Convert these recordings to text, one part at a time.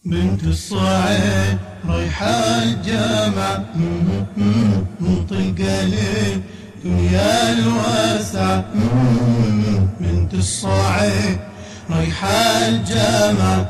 بنت الصعيد رايحة الجامع منطلقة لي دنيا الواسعة بنت الصعيد رايحة الجامع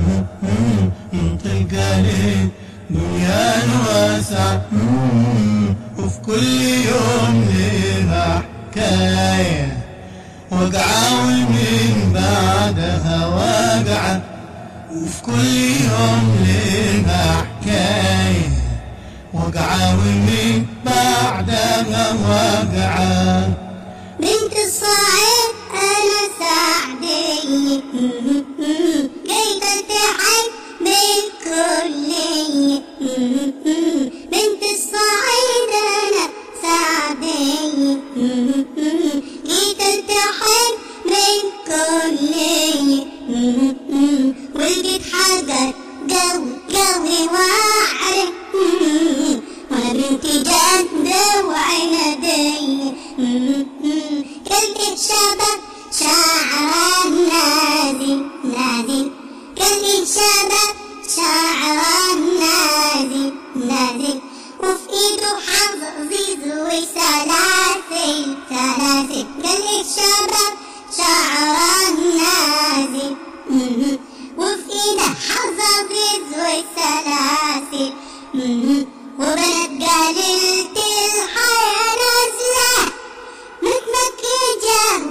منطلقة لي دنيا الواسعة وفي كل يوم لها حكاية وقعة ومن بعدها وقعة وفي كل يوم لنا حكاية وقعة ومن بعدها وقعة بنت الصعيد أنا سعدية جيت التحق بالكلية بنت الصعيد أنا سعدية جيت التحق بالكلية ولقيت حاجة جو جوي وعرة وانا بنتي جدة وعنادية كلت الشباب شعر نازل نازل كلت الشباب شعر نازل نازل وفي ايده حظيظ وسلاسل سلاسل كلت الشباب شعر نازل وفي ايده حظاظيظ وسلاسل وبنات قليلة الحياة نازلة متمكيجة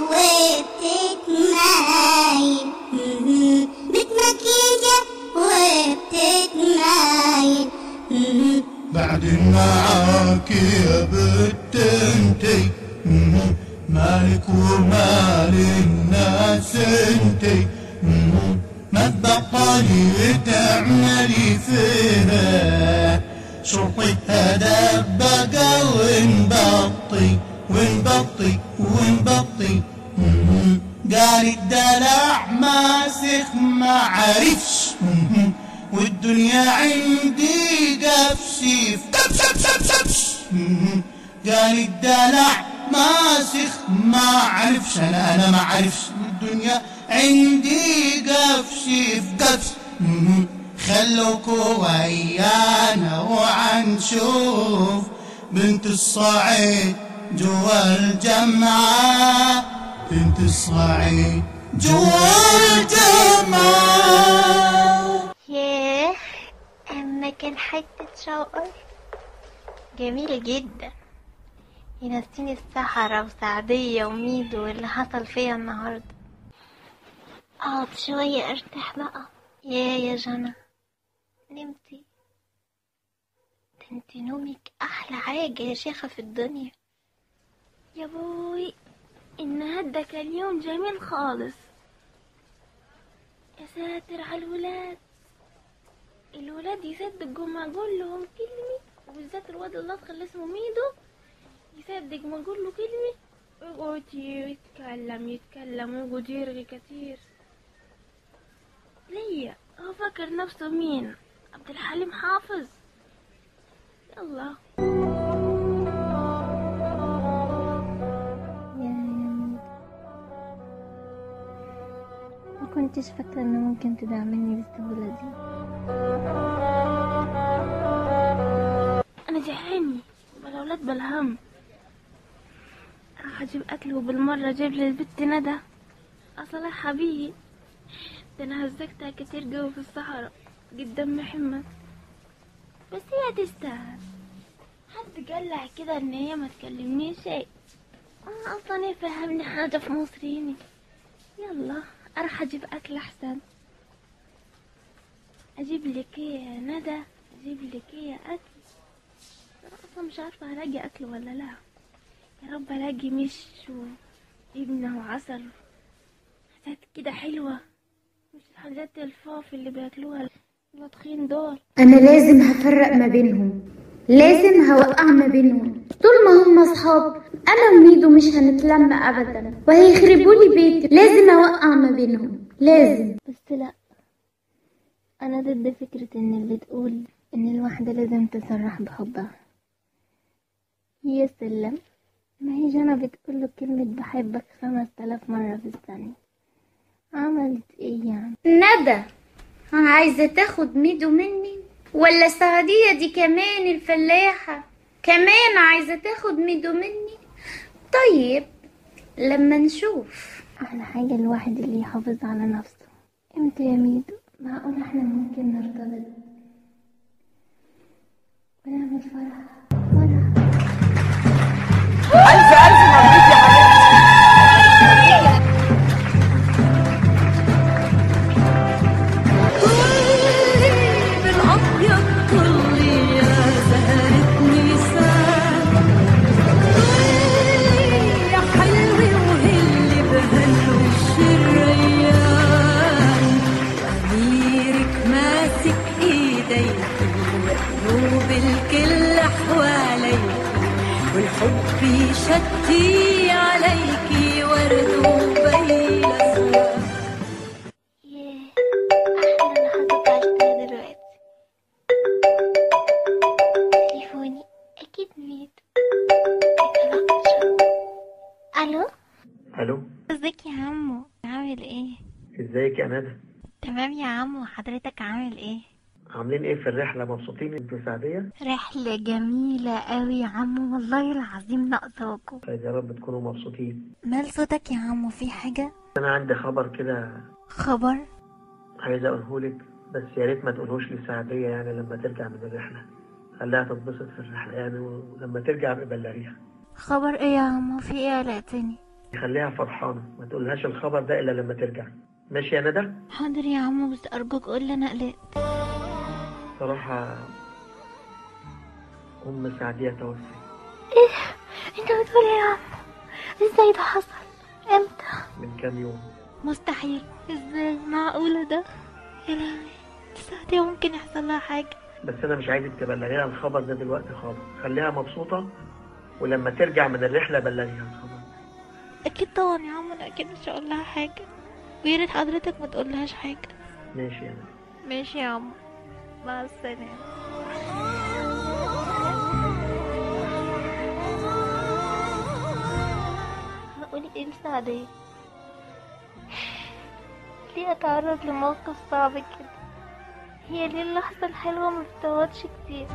وبتتمايل متمكيجة وبتتمايل بعد معاك يا بنت انتي مالك ومال الناس انتي ما تبطلي تعملي فيها شرطي دبقة ونبطي ونبطي ونبطي قال الدلع ماسخ ما عرفش والدنيا عندي قفشي كبش كبش كبش قال الدلع ماسخ ما عرفش انا انا ما عرفش الدنيا عندي قفشي في قفش خلوكوا ويانا وعنشوف بنت الصعيد جوا الجمعة بنت الصعيد جوا الجمعة ياه أما كان حتة شوقر جميل جدا ينسيني الصحراء وسعدية وميدو واللي حصل فيا النهاردة اقعد شوية ارتاح بقى يا يا جنى نمتي ده انت نومك احلى حاجة يا شيخة في الدنيا يا بوي النهارده كان يوم جميل خالص يا ساتر على الولاد الولاد يصدقوا ما اقول لهم كلمة وبالذات الواد الاصغر اللي اسمه ميدو يصدق ما اقول له كلمة يقعد يتكلم يتكلم ويقعد يرغي كتير ليا هو فاكر نفسه مين عبد الحليم حافظ يلا ما كنتش فاكرة انه ممكن تدعمني بالسهولة دي انا جعاني بلا ولاد بلا هم راح اجيب اكل وبالمرة اجيب لي البت ندى اصلا حبيبي ده انا هزقتها كتير جوا في الصحراء قدام محمد بس هي تستاهل حد قالها كده ان هي ما تكلمنيش شيء انا اصلا يفهمني حاجة في مصريني يلا اروح اجيب اكل احسن اجيب لك ايه يا ندى اجيب لك ايه يا اكل انا اصلا مش عارفه هلاقي اكل ولا لا يا رب الاقي مش وجبنه وعسل حاجات كده حلوه مش الحاجات الفاف اللي بياكلوها التخين دول أنا لازم هفرق ما بينهم لازم هوقع ما بينهم طول ما هم أصحاب أنا وميدو مش هنتلم أبدا وهيخربوا لي بيتي لازم أوقع ما بينهم لازم بس لا انا ضد فكرة ان اللي تقول ان الواحدة لازم تصرح بحبها هي سلم ما هي جنى بتقوله كلمة بحبك خمس تلاف مرة في الثانية عملت ايه يعني ندى عايزة تاخد ميدو مني ولا سعدية دي كمان الفلاحة كمان عايزة تاخد ميدو مني طيب لما نشوف أحلى حاجة الواحد اللي يحافظ على نفسه امتى يا ميدو معقول احنا ممكن نرتبط ونعمل فرح فرح ألف ألف مبروك يا حبيبتي بالأبيض طلي يا زهرة نيسان يا حلوة وهلي بهالوش الريان أميرك ماسك إيديك وقلوب الكل حواليك والحب يشتي عليكي ورد وبيلسان ياه أحلى لحظات عشتها دلوقتي تليفوني أكيد ميدو اتطلقت شو ألو الو ازيك يا عمو عامل ايه ازيك يا ندى تمام يا عمو حضرتك عامل ايه عاملين ايه في الرحله مبسوطين انتوا سعديه رحلة جميلة قوي يا عمو والله العظيم ناقصاكوا طيب يا رب تكونوا مبسوطين مال صوتك يا عمو في حاجة انا عندي خبر كده خبر عايز اقوله لك بس يا ريت ما تقولوش لسعديه يعني لما ترجع من الرحله خليها تتبسط في الرحله يعني ولما ترجع ببلغيها خبر ايه يا عمو في ايه قلقتني خليها فرحانه ما تقولهاش الخبر ده الا لما ترجع ماشي يا ندى حاضر يا عمو بس ارجوك قول لي انا قلقت صراحه ام سعديه توفت انت بتقول ايه يا عمو ازاي ده حصل امتى من كام يوم مستحيل ازاي معقولة ده يا لهوي ساعتها ممكن يحصل لها حاجة بس انا مش عايزك تبلغيها الخبر ده دلوقتي خالص خليها مبسوطه ولما ترجع من الرحله بلغيها الخبر اكيد طبعا يا عمو انا اكيد مش هقول لها حاجة ويا ريت حضرتك ما تقولهاش حاجة ماشي يا ندى ماشي يا عمو مع السلامة هقول ايه لسعدية ليه اتعرض لموقف صعب كده هي ليه اللحظة الحلوة ما بتقعدش كتير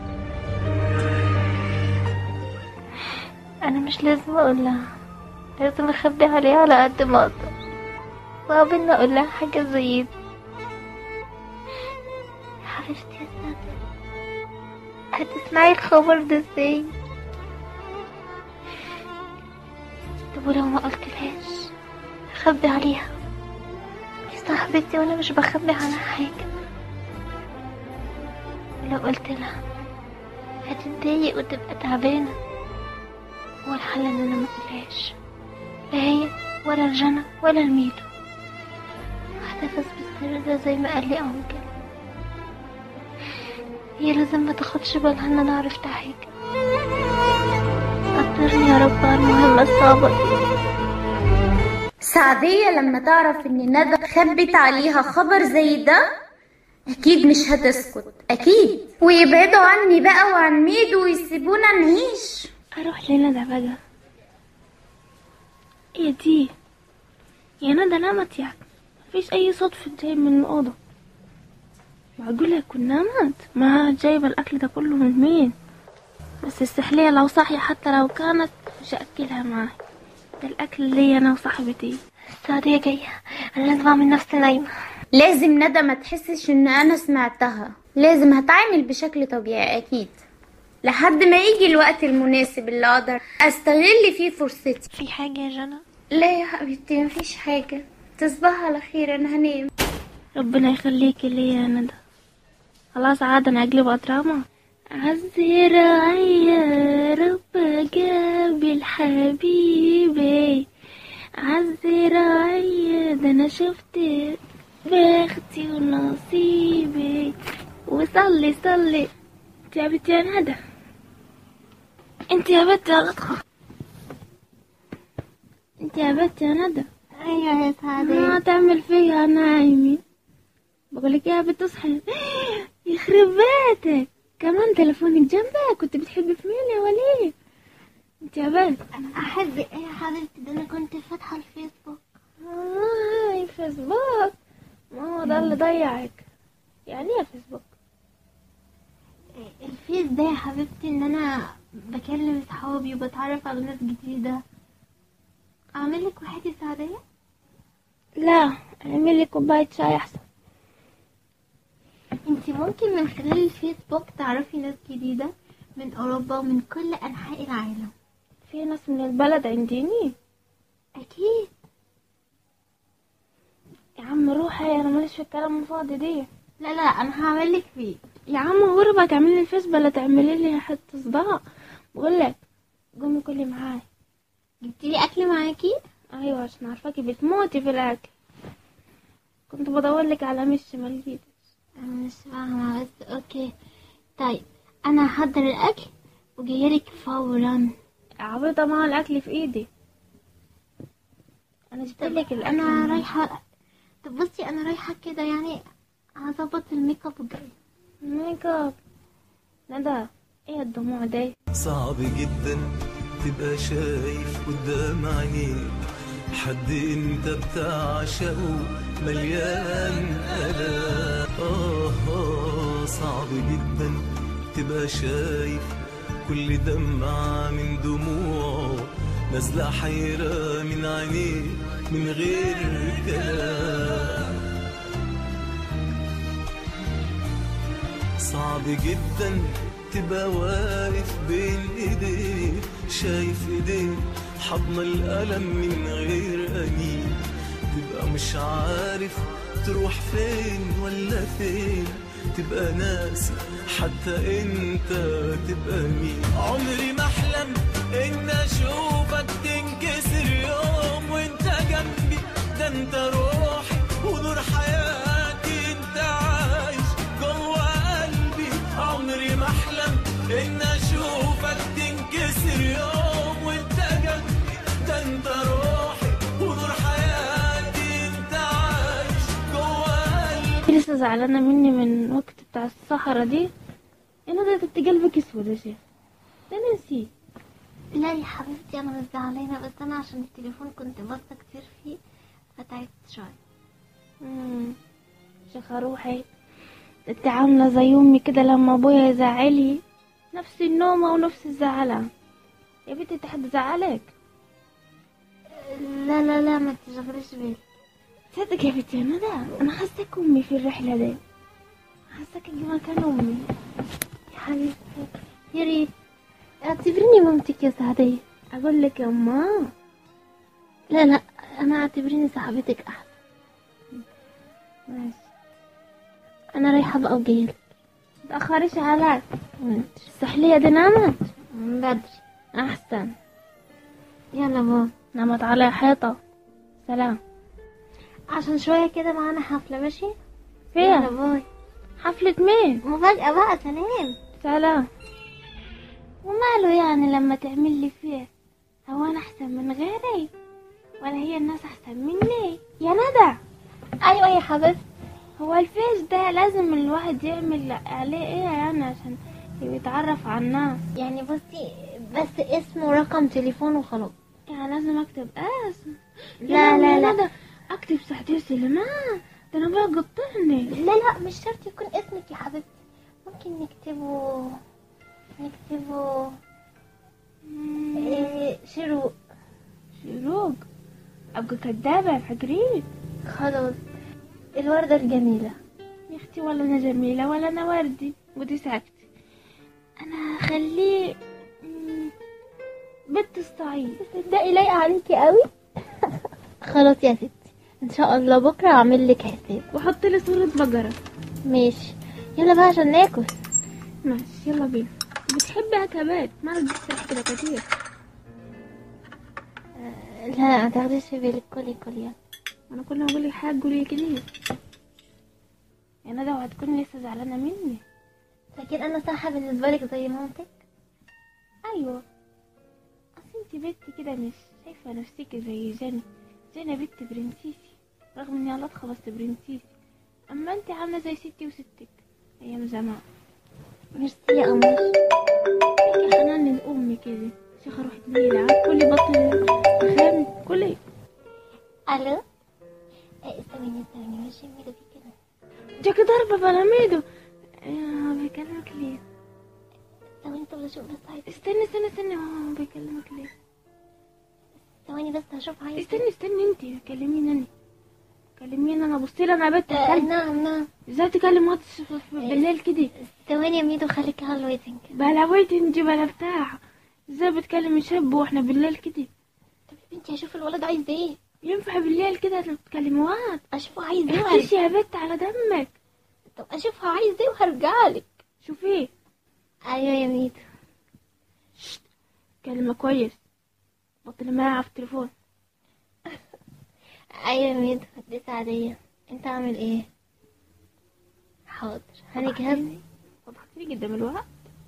انا مش لازم اقول لها لازم اخبي عليها على قد ما اقدر صعب ان اقول لها حاجة زي دي حبيبتي يا سادة هتسمعي الخبر ده ازاي طب ولو ما قلتلهاش هخبي عليها دي صاحبتي وانا مش بخبي عنها حاجة ولو قلت لها هتتضايق وتبقى تعبانة هو الحل ان انا ما اقولهاش لا هي ولا الجنى ولا الميدو هحتفظ بالسر ده زي ما قال لي انكل هي لازم ما تاخدش بالها ان انا عرفت حاجة قدرني يا رب على المهمة الصعبة دي سعدية لما تعرف ان ندى خبت عليها خبر زي ده اكيد مش هتسكت اكيد ويبعدوا عني بقى وعن ميدو ويسيبونا نعيش اروح لندى بقى ايه دي يا ندى نامت يعني مفيش اي صوت في جاي من الاوضه معقولة يكون نامت ما جايبة الاكل ده كله من مين بس السحلية لو صاحية حتى لو كانت مش هاكلها معاي ده الاكل ليا انا وصاحبتي السعودية جاية انا لازم اعمل نفسي نايمة لازم ندى ما تحسش ان انا سمعتها لازم هتعامل بشكل طبيعي اكيد لحد ما يجي الوقت المناسب اللي اقدر استغل فيه فرصتي في حاجة يا جنى لا يا حبيبتي مفيش حاجة تصبح على خير انا هنام ربنا يخليكي ليا يا ندى خلاص عاد انا اقلبها دراما عالزراعي يا رب قابل حبيبي عالزراعي ده انا شفت بختي ونصيبي وصلي صلي انت يا بنت يا ندى انت يا بنت يا لطخة انت يا بنت يا ندى ايوه يا سعدية ما تعمل فيها نايمة بقولك يا بنت اصحي يخرب بيتك كمان تليفونك جنبك كنت بتحبي في مين يا وليه انت يا بنت احب ايه يا حبيبتي ده انا كنت فاتحة الفيسبوك والله فيسبوك ما هو ده اللي ضيعك يعني ايه فيسبوك الفيس ده يا حبيبتي ان انا بكلم صحابي وبتعرف على ناس جديدة اعمل لك واحدة سعدية لا اعمل لي كوبايه شاي احسن انت ممكن من خلال الفيسبوك تعرفي ناس جديدة من اوروبا ومن كل انحاء العالم في ناس من البلد عنديني اكيد يا عم روحي انا ماليش في الكلام الفاضي دي لا لا انا هعمل لك فيه يا عم غربة تعملي لي الفيس ولا تعملي لي حتى صداع بقول لك قومي كلي معاي جبتي لي اكل معاكي ايوه عشان عارفاكي بتموتي في الاكل كنت بدور لك على مش ما لقيتش انا مش فاهمة بس اوكي طيب انا هحضر الاكل وجايلك فورا يا عبيطة ما هو الاكل في ايدي انا جبت لك الاكل انا رايحة طب بصي انا رايحة كده يعني هظبط الميك اب وجاي ميك اب ندى ايه الدموع دي صعب جدا تبقى شايف قدام عينيك حد انت بتعشقه مليان ألام آه آه صعب جدا تبقى شايف كل دمعة من دموعه نازلة حيرة من عينيه من غير كلام صعب جدا تبقى واقف بين ايديه شايف ايديه حضن الألم من غير أنين تبقى مش عارف تروح فين ولا فين تبقى ناسي حتى انت تبقى مين عمري ما احلم ان اشوفك تنكسر يوم وانت جنبي ده انت روحي ونور حياتي انت عايش جوه قلبي عمري ما احلم ان اشوفك تنكسر يوم وانت جنبي ده انت روحي ونور حياتي انت عايش جوه قلبي لسه زعلانة مني من وقت بتاع الصحراء دي انا ده انت قلبك اسود يا شيخ ده أنا نسيت لا يا حبيبتي انا مش زعلانة بس انا عشان التليفون كنت باصة كتير فيه فتعبت شوية مم. شيخة روحي انت عاملة زي امي كده لما ابويا يزعلي نفس النومة ونفس الزعلة يا بنتي انت حد زعلك لا لا لا ما تشغليش بالك تصدق يا بنتي انا ده انا حاسك امي في الرحلة دي حاسك مكان امي يا حبيبتي يا ريت اعتبريني مامتك يا سعدية اقول لك يا امه لا لا انا اعتبريني صاحبتك احسن ماشي انا رايحة بقى وجايلك متأخرش عليك السحلية دي نامت من بدري احسن يلا بابا نامت على حيطة سلام عشان شوية كده معانا حفلة ماشي يلا فيها باي حفلة مين مفاجأة بقى سلام سلام وماله يعني لما تعمل لي فيه هو انا احسن من غيري ولا هي الناس احسن مني يا ندى ايوه يا حبيبتي هو الفيس ده لازم الواحد يعمل عليه ايه يعني عشان يتعرف على الناس يعني بصي بس اسم ورقم تليفون وخلاص يعني لازم اكتب اسم لا لا لا ندى اكتب سعدية سليمان ده انا بقى قطعني لا لا مش شرط يكون اسمك يا حبيبتي ممكن نكتبه نكتبه إيه شروق شروق ابقى كدابة يا فقريب خلاص الوردة الجميلة يا اختي ولا انا جميلة ولا انا وردي ودي ساكتة انا هخليه مم، بنت الصعيد تصدقي لايقة عليكي قوي خلاص يا ستي ان شاء الله بكرة اعمل لك حساب وحط لي صورة بقرة ماشي يلا بقى عشان ناكل ماشي يلا بينا بتحبي اكبات ما رجعت كده كتير لا ما تاخديش في بالك كلي كلي يلا. انا كل ما اقول لك حاجة قولي كده يا ندى وهتكوني لسه زعلانة مني لكن انا صح بالنسبة لك زي مامتك ايوه اصل انت بنت كده مش شايفة نفسك زي جنى جنى بنت برنسيسي رغم اني على بس برنسيسي اما انت عاملة زي ستي وستك ايام زمان ميرسي يا قمر يا حنان الام كده شيخة روح تنيلة كلي بطل خام كلي الو إيه، استني استني ماشي ميلو دي كده جاكي ضربة بلاميدو آه، بيكلمك ليه ثواني طب اشوف بس عايز استني استني استني هو بيكلمك ليه ثواني بس هشوف عايز استني استني انت كلميني انا كلميني انا بصي لي انا بنت آه، هتكلم نعم نعم ازاي تكلم وقت بالليل كده ثواني يا ميدو خليك على الويتنج بلا ويت انت بلا بتاع ازاي بتكلم شاب واحنا بالليل كده طب يا بنتي هشوف الولد عايز ايه ينفع بالليل كده تتكلمي وقت اشوفه عايز ايه احكيش وهرجع يا بنت على دمك طب اشوفه عايز ايه وهرجعلك شوفيه ايوه يا ميدو كلمة كويس بطل معايا في التليفون ايوه يا ميدو دي سعدية انت عامل ايه حاضر هنجهز فضحتني قدام الوقت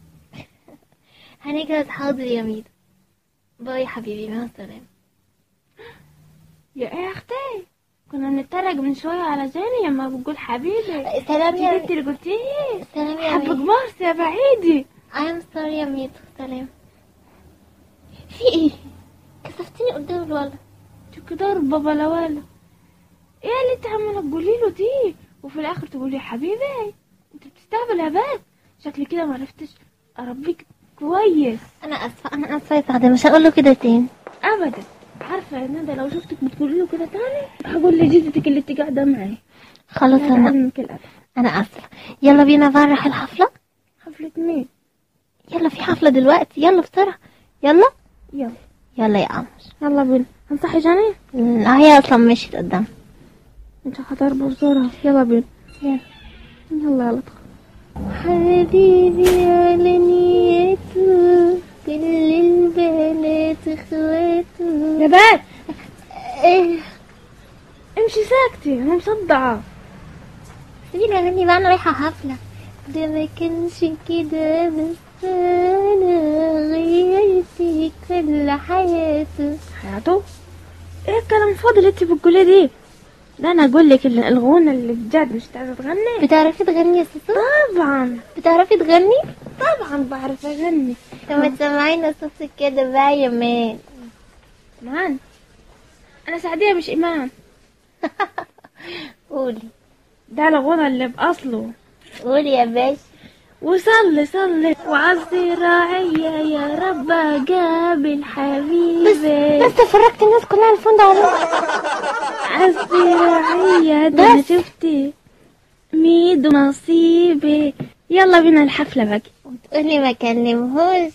هنجهز حاضر يا ميدو باي حبيبي مع السلامة يا ايه يا اختي كنا بنترج من شوية على جاني لما بقول حبيبي سلام يا انت اللي قلتيه سلام يا حب ميدو كبار يا بعيدي I'm sorry يا ميدو سلام في ايه كسفتني قدام الولد شو كده بابا لا ولا ايه اللي انت عمالة تقولي له دي وفي الاخر تقولي يا حبيبي انت بتستهبل يا بنت شكلي كده ما عرفتش اربيك كويس انا اسفة انا اسفة يا سعدة مش هقول له كده تاني ابدا عارفه يا ندى لو شفتك بتقولي له كده تاني هقول لجدتك اللي انت قاعده معي خلاص هذا انا علمك الادب انا اسفة يلا بينا بقى نروح الحفلة حفلة مين يلا في حفلة دلوقتي يلا بسرعة يلا يلا يلا يا قمر يلا بينا هنصحي جاني لا هي اصلا مشيت قدام انت هتضرب بسرعة يلا بينا يلا يلا يلا حبيبي على نيته كل البنات اخواته يا بنت ايه امشي ساكتي انا مصدعة سيبيني اغني بقى انا رايحة حفلة ده ما كانش كده بس انا غيرت كل حياته حياته ايه الكلام الفاضي اللي انت بتقوليه دي ده انا اقول لك ال- الغنى اللي بجد مش تعرفي تغني بتعرفي تغني يا سوسو طبعا بتعرفي تغني طبعا بعرف اغني طب ما تسمعينا صوتك كده بقى يا مان مان انا سعدية مش ايمان قولي ده الغنى اللي باصله قولي يا باشا وصلي صلي وعزي راعية يا رب قابل حبيبي بس فرجت الناس كلها على الفندق على عزي راعية ده انا شفتي ميدو نصيبي يلا بينا الحفلة بقى وتقولي ما كلمهوش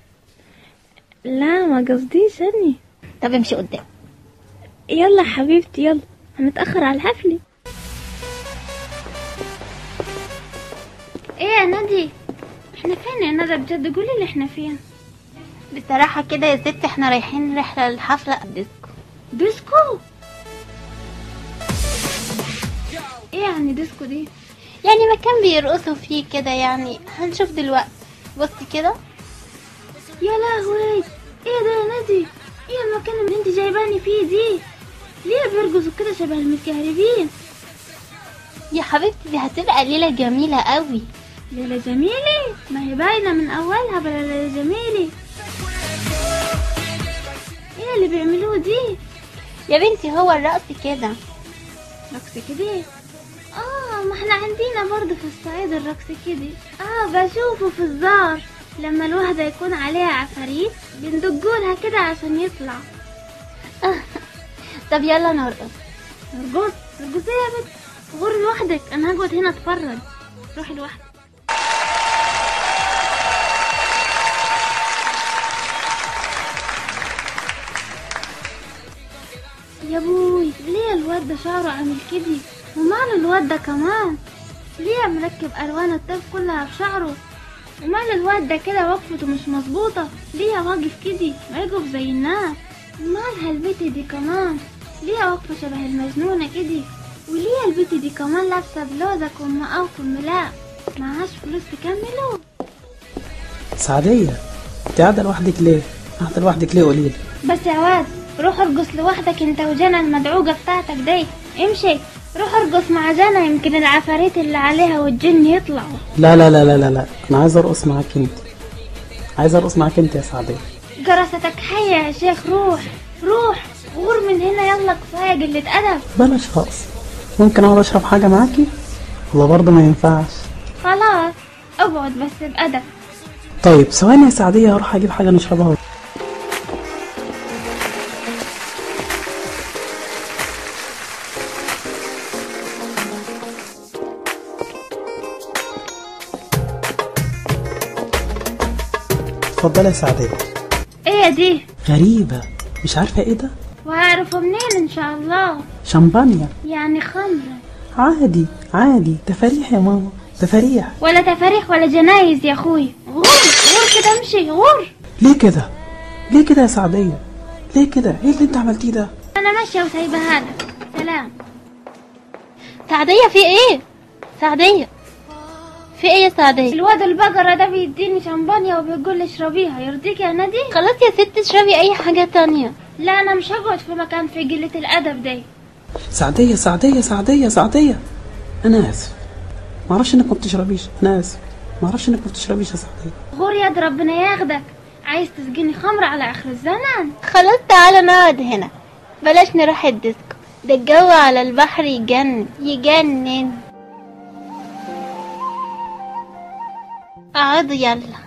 لا ما قصديش اني طب امشي قدام يلا حبيبتي يلا هنتأخر على الحفلة ايه يا نادي احنا فين يا ندى بجد قولي لي احنا فين بصراحة كده يا ست احنا رايحين رحلة للحفلة ديسكو ديسكو ايه يعني ديسكو دي يعني مكان بيرقصوا فيه كده يعني هنشوف دلوقتي بصي كده يا لهوي ايه ده يا نادي ايه المكان اللي انت جايباني فيه دي ليه بيرقصوا كده شبه المتكهربين يا حبيبتي دي هتبقى ليلة جميلة قوي ليلة جميلة ما هي باينة من أولها بلا ليلة جميلة ايه اللي بيعملوه دي يا بنتي هو الرقص كده رقص كده اه ما احنا عندنا برضه في الصعيد الرقص كده اه بشوفه في الزار لما الواحدة يكون عليها عفاريت بندقولها كده عشان يطلع طب يلا نرقص نرقص نرقص ايه يا بنت غور لوحدك انا هقعد هنا اتفرج روحي لوحدك يا بوي ليه الواد ده شعره عامل كده وماله الواد ده كمان ليه مركب الوان الطيف كلها في شعره ومال الواد ده كده وقفته مش مظبوطة ليه واقف كده ما يقف زي الناس مالها البت دي كمان ليه واقفة شبه المجنونة كده وليه البت دي كمان لابسة بلوزة كم أو كملاء معهاش فلوس تكمله سعدية انت قاعدة لوحدك ليه؟ قاعدة لوحدك ليه قوليلي بس يا واد روح ارقص لوحدك انت وجنى المدعوجة بتاعتك دي امشي روح ارقص مع جنى يمكن العفاريت اللي عليها والجن يطلعوا لا لا لا لا لا لا انا عايز ارقص معاك انت عايز ارقص معاك انت يا سعدية جرستك حية يا شيخ روح روح غور من هنا يلا كفاية قلة أدب بلاش رقص ممكن اقعد اشرب حاجة معاكي ولا برضه ما ينفعش خلاص اقعد بس بأدب طيب ثواني يا سعدية هروح اجيب حاجة نشربها اتفضلي يا سعدية ايه دي غريبة مش عارفة ايه ده وهعرفه منين ان شاء الله شمبانيا يعني خمرة عادي عادي تفاريح يا ماما تفاريح ولا تفاريح ولا جنايز يا اخوي غور غور كده امشي غور ليه كده ليه كده يا سعدية ليه كده ايه اللي انت عملتيه ده انا ماشية وسايبها لك سلام سعدية في ايه سعدية في ايه يا سعدية الواد البقرة ده بيديني شمبانيا وبيقول لي اشربيها يرضيك يا نادي خلاص يا ست اشربي اي حاجة تانية لا انا مش هقعد في مكان في قلة الادب دي سعدية سعدية سعدية سعدية انا اسف ما اعرفش انك ما بتشربيش انا اسف ما اعرفش انك ما بتشربيش يا سعدية غور يد ربنا ياخدك عايز تسقيني خمر على اخر الزمان خلاص تعالى نقعد هنا بلاش نروح الديسكو ده الجو على البحر يجنن يجنن اقعدوا يلا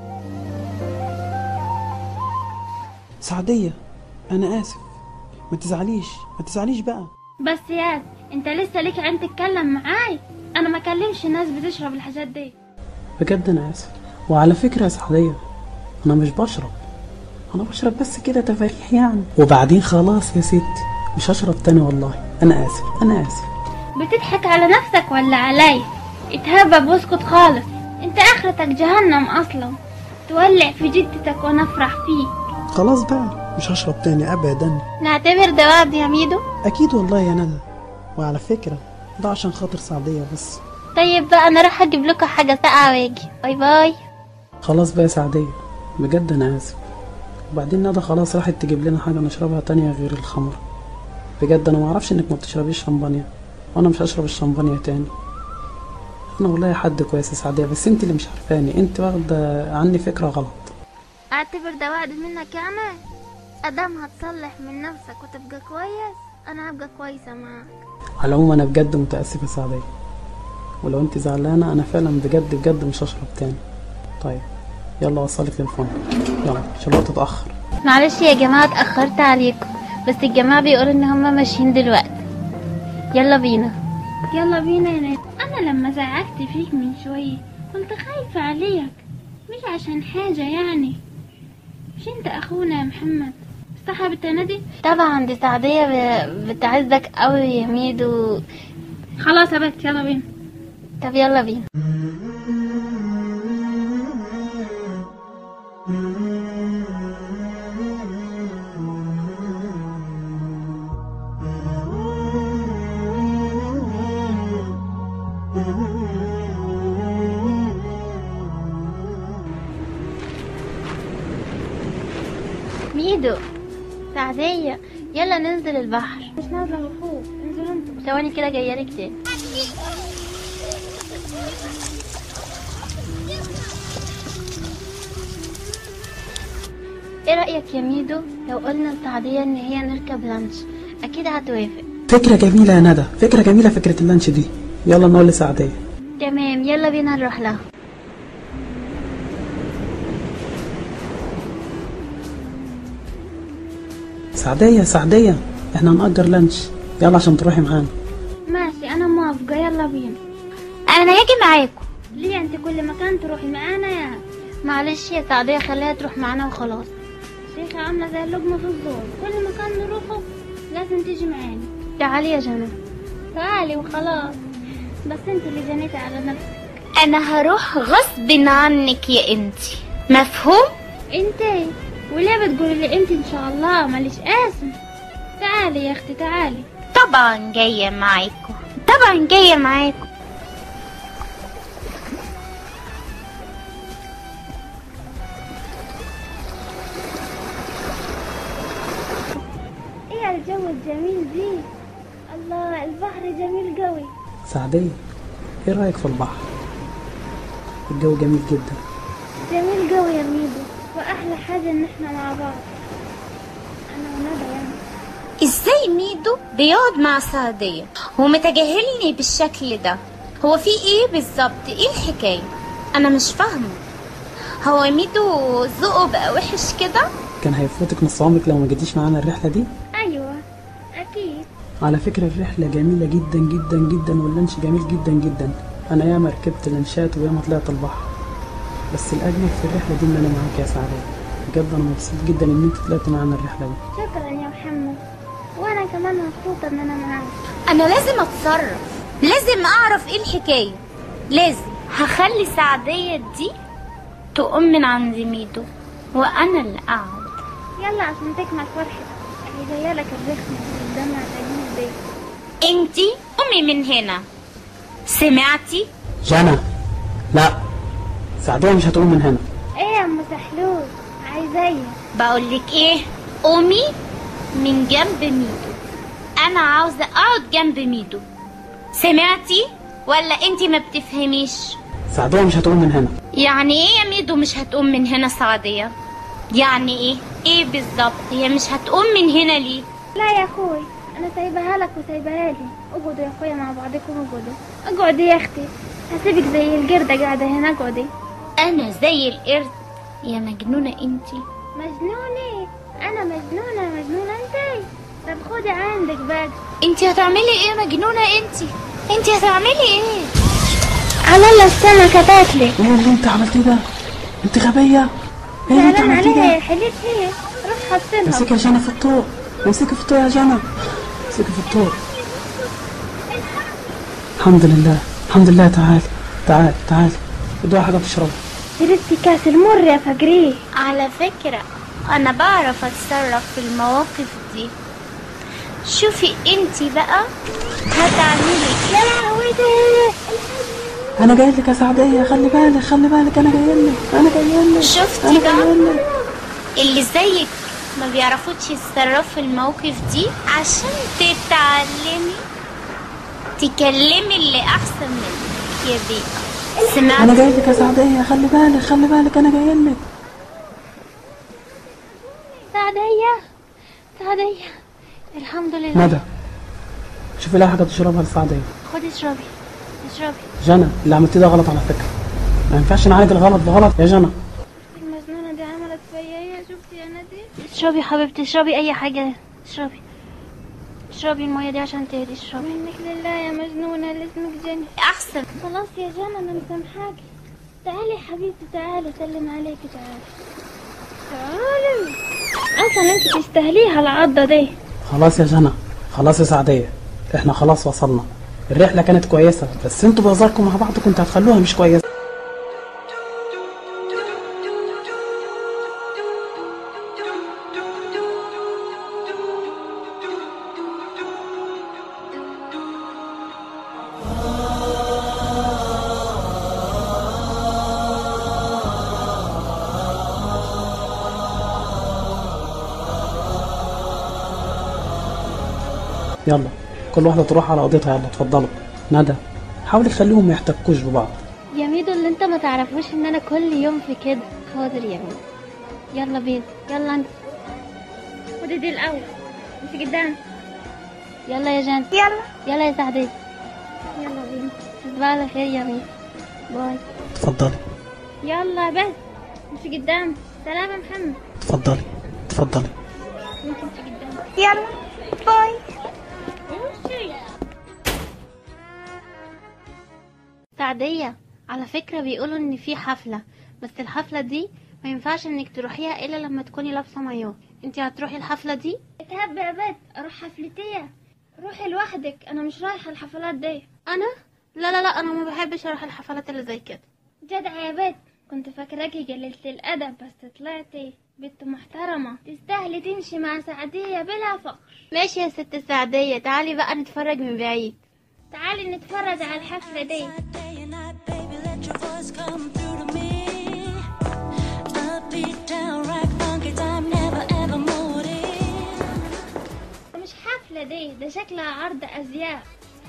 سعدية انا اسف ما تزعليش ما تزعليش بقى بس ياد انت لسه ليك عين تتكلم معاي انا ما كلمش الناس بتشرب الحاجات دي بجد انا اسف وعلى فكرة يا سعدية انا مش بشرب انا بشرب بس كده تفاريح يعني وبعدين خلاص يا ستي مش هشرب تاني والله انا اسف انا اسف بتضحك على نفسك ولا علي اتهبب واسكت خالص انت اخرتك جهنم اصلا تولع في جدتك وانا افرح فيك خلاص بقى مش هشرب تاني ابدا نعتبر ده وعد يا ميدو اكيد والله يا ندى وعلى فكرة ده عشان خاطر سعدية بس طيب بقى انا راح اجيب لكم حاجة ساقعة واجي باي باي خلاص بقى يا سعدية بجد انا اسف وبعدين ندى خلاص راحت تجيب لنا حاجة نشربها تانية غير الخمر بجد انا ما اعرفش انك ما بتشربيش شمبانيا وانا مش هشرب الشمبانيا تاني انا والله حد كويس يا سعدية بس انت اللي مش عارفاني انت واخدة عني فكرة غلط اعتبر ده وعد منك يعني ادام هتصلح من نفسك وتبقى كويس انا هبقى كويسة معاك على العموم انا بجد متاسف يا سعديه ولو انت زعلانه انا فعلا بجد بجد مش هشرب تاني طيب يلا اوصلك للفندق يلا عشان الوقت اتاخر معلش يا جماعة اتأخرت عليكم بس الجماعة بيقولوا ان هما ماشيين دلوقتي يلا بينا يلا بينا يا نادي انا لما زعقت فيك من شوية كنت خايفة عليك مش عشان حاجة يعني مش انت اخونا يا محمد صح يا نادي طبعا دي سعدية ب- بتعزك قوي يا ميدو خلاص يا بنت يلا بينا طب يلا بينا ميدو سعدية يلا ننزل البحر مش نازلة فوق انزلوا انتوا ثواني كده جايلك تاني ايه رأيك يا ميدو لو قلنا لسعدية ان هي نركب لانش اكيد هتوافق فكره جميله يا ندى فكره جميله فكره اللانش دي يلا نقول لسعديه تمام يلا بينا نروح لها سعديه سعديه احنا هنأجر لانش يلا عشان تروحي معانا ماشي انا موافقة يلا بينا انا هاجي معاكم ليه انت كل مكان تروحي معانا يا معلش يا سعدية خليها تروح معانا وخلاص شيخة عاملة زي اللقمة في الزور كل مكان نروحه لازم تيجي معانا تعالي يا جنى تعالي وخلاص بس انت اللي جنيتي على نفسك انا هروح غصب عنك يا انتي مفهوم انت وليه بتقولي لي انت ان شاء الله ماليش اسم تعالي يا اختي تعالي طبعا جايه معاكم طبعا جايه معاكم ايه الجو الجميل دي الله البحر جميل قوي سعديه ايه رايك في البحر الجو جميل جدا جميل قوي يا ميدو واحلى حاجة ان احنا مع بعض انا وندى يعني ازاي ميدو بيقعد مع سعدية ومتجاهلني بالشكل ده هو في ايه بالظبط ايه الحكايه انا مش فاهمه هو ميدو ذوقه بقى وحش كده كان هيفوتك نص عمرك لو ما جيتيش معانا الرحله دي ايوه اكيد على فكره الرحله جميله جدا جدا جدا واللانش جميل جدا جدا انا ياما ركبت لانشات وياما طلعت البحر بس الاجمل في الرحله دي ان انا معاك يا سعديه بجد انا مبسوط جدا ان انت طلعت معانا الرحله دي شكرا يا محمد وانا كمان مبسوطه ان انا معاك انا لازم اتصرف لازم اعرف ايه الحكايه لازم هخلي سعديه دي تقوم من عند ميدو وانا اللي اقعد يلا عشان تكمل فرحتك اللي جايه لك الرخمه اللي قدامنا عشان البيت انتي قومي من هنا سمعتي جنى لا سعديه مش هتقوم من هنا ايه يا ام سحلول عايزايا بقول لك ايه قومي من جنب ميدو انا عاوزه اقعد جنب ميدو سمعتي ولا انتي ما بتفهميش سعديه مش هتقوم من هنا يعني ايه يا ميدو مش هتقوم من هنا سعديه يعني ايه ايه بالظبط هي مش هتقوم من هنا ليه لا يا اخوي انا سايبها لك وسايبها لي اقعدوا يا اخويا مع بعضكم اقعدوا اقعدي يا اختي هسيبك زي الجردة قاعدة هنا اقعدي انا زي القرد يا مجنونه انتي مجنونة انا مجنونة مجنونة انتي طب خدي عندك بقى انتي هتعملي ايه مجنونه انتي انتي هتعملي ايه على الله السمكة تاكلي ايه اللي انت عملتيه ده انت غبيه ايه اللي انت زعلان عملتيه عليها ده يا حليت هي روح حصلها امسكي يا جنى في الطوق امسكي في الطوق يا جنى امسكي في الطوق الحمد لله الحمد لله تعالي تعالي تعالي ادوها حاجه تشربها شربتي كاس المر يا فجري على فكرة أنا بعرف أتصرف في المواقف دي شوفي انتي بقى هتعملي يا لهوي ده انا جاي لك يا سعديه خلي بالك خلي بالك انا جاي لك انا جاي لك شفتي انا بقى؟ جاي لك اللي زيك ما بيعرفوش يتصرفوا في المواقف دي عشان تتعلمي تكلمي اللي أحسن منك يا بيئة انا سمعتي جاي لك يا سعديه خلي بالك خلي بالك انا جاي لك سعدية سعدية الحمد لله ندى شوفي لها حاجه تشربها لسعديه خدي اشربي اشربي جنى اللي عملتيه ده غلط على فكره ما ينفعش نعالج الغلط بغلط يا جنى المجنونة دي عملت فيا ايه شفتي يا نادي اشربي حبيبتي اشربي اي حاجة اشربي اشربي المية دي عشان تهدي اشربي منك لله يا مجنونة اللي اسمك جنى أحسن خلاص يا جنى انا مسامحاكي تعالي يا حبيبتي تعالي سلم عليكي تعالي تعالي اصلا انت تستاهليها العضة دي خلاص يا جنى خلاص يا سعديه احنا خلاص وصلنا الرحله كانت كويسه بس انتوا بهزاركم مع بعض كنتوا هتخلوها مش كويسه يلا كل واحده تروح على اوضتها يلا اتفضلوا ندى حاولي تخليهم ما يحتكوش ببعض يا ميدو اللي انت ما تعرفوش ان انا كل يوم في كده حاضر يا ميدو يلا بينا يلا انت خدي دي الاول مش قدام يلا يا جان يلا يلا يا سعدية يلا بينا تصبح على خير يا ميدو باي اتفضلي يلا بس مش قدام سلام يا محمد اتفضلي اتفضلي وانت مش قدام يلا باي سعدية على فكرة بيقولوا ان في حفلة بس الحفلة دي ما ينفعش انك تروحيها الا لما تكوني لابسة مايو انت هتروحي الحفلة دي اتهب يا بنت اروح حفلتي روحي لوحدك انا مش رايحه الحفلات دي انا لا لا لا انا ما بحبش اروح الحفلات اللي زي كده جدع يا بنت كنت فاكراكي قليلة الادب بس طلعتي بنت محترمه تستاهلي تمشي مع سعديه بلا فخر ماشي يا ست سعدية تعالي بقى نتفرج من بعيد تعالي نتفرج على الحفله دي مش حفله دي ده شكلها عرض ازياء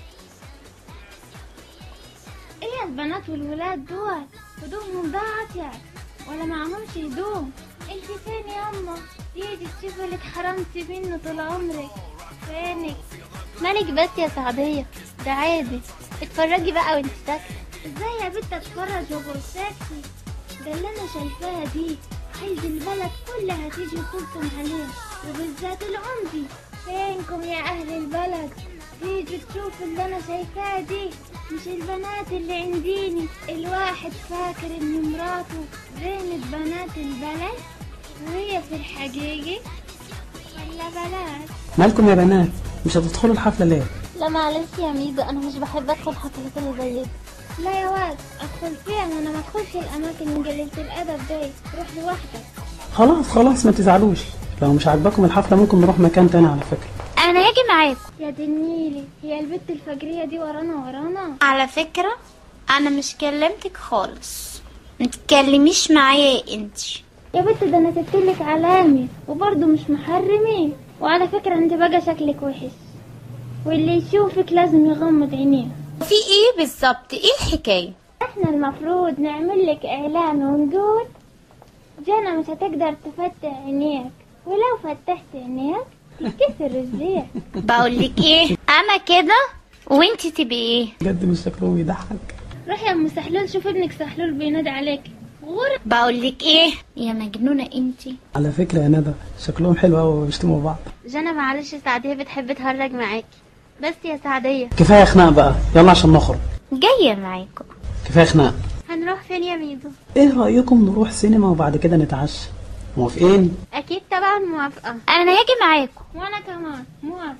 ايه البنات والولاد دول هدومهم ضاعت يعني ولا معهمش هدوم انت فين يا اما يجي تشوفي لك حرمتي منه طول عمرك فينك مالك بس يا سعدية ده عادي اتفرجي بقى وانت ساكتة ازاي يا بنت اتفرج وبرساكتي ده اللي انا شايفاها دي عايز البلد كلها تيجي تلطم عليها وبالذات العمدي فينكم يا اهل البلد تيجي تشوفوا اللي انا شايفاها دي مش البنات اللي عنديني الواحد فاكر ان مراته زينة بنات البلد وهي في الحقيقة ولا بنات مالكم يا بنات مش هتدخلوا الحفلة ليه لا معلش يا ميدو انا مش بحب ادخل حفلات اللي زي دي لا يا واد ادخل فيها انا ما ادخلش الاماكن قليلة الادب دي روح لوحدك خلاص خلاص ما تزعلوش لو مش عاجباكم الحفلة ممكن نروح مكان تاني على فكرة انا هاجي معاكم يا دنيلي هي البت الفجرية دي ورانا ورانا على فكرة انا مش كلمتك خالص متكلميش معايا انتي يا بت ده انا سبتلك علامة وبرضه مش محرمين وعلى فكرة انت بقى شكلك وحش واللي يشوفك لازم يغمض عينيه في ايه بالظبط ايه الحكاية احنا المفروض نعمل لك اعلان ونقول جانا مش هتقدر تفتح عينيك ولو فتحت عينيك تتكسر رجليك بقولك ايه انا كده وانتي تبقي ايه بجد مش شكله بيضحك روح يا ام سحلول شوف ابنك سحلول بينادي عليك غور بقولك ايه يا مجنونة انتي على فكرة يا ندى شكلهم حلو قوي وبيشتموا بعض جنى معلش سعدية بتحب تهرج معاكي بس يا سعدية كفاية خناق بقى يلا عشان نخرج جاية معاكم كفاية خناق هنروح فين يا ميدو ايه رأيكم نروح سينما وبعد كده نتعشى موافقين اكيد طبعا موافقة انا هاجي معاكم وانا كمان موافق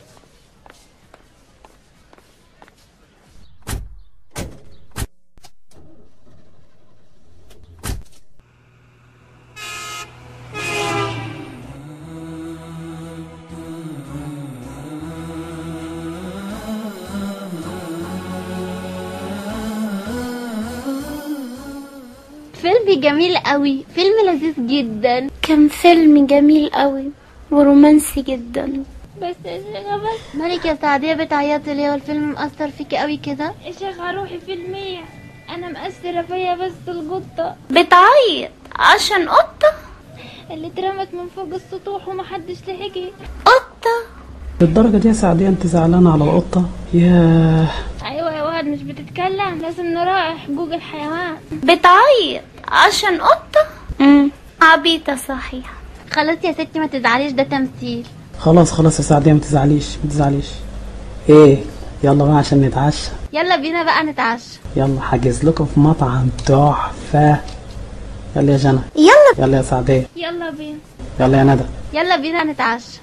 فيلم جميل قوي فيلم لذيذ جدا كان فيلم جميل قوي ورومانسي جدا بس يا شيخة بس مالك يا سعدية بتعيطي ليه والفيلم مأثر فيكي قوي كده يا شيخة روحي في المية انا مأثرة فيا بس القطة بتعيط عشان قطة اللي اترمت من فوق السطوح ومحدش لحقها قطة للدرجة دي يا سعدية انت زعلانة على القطة ياه ايوه يا واد مش بتتكلم لازم نراعي حقوق الحيوان بتعيط عشان قطة امم عبيطة صحيح خلاص يا ستي ما تزعليش ده تمثيل خلاص خلاص يا سعدية ما تزعليش ما تزعليش ايه يلا بقى عشان نتعشى يلا بينا بقى نتعشى يلا حاجز لكم في مطعم تحفة يلا يا جنى يلا يلا يا سعدية يلا بينا يلا يا ندى يلا بينا نتعشى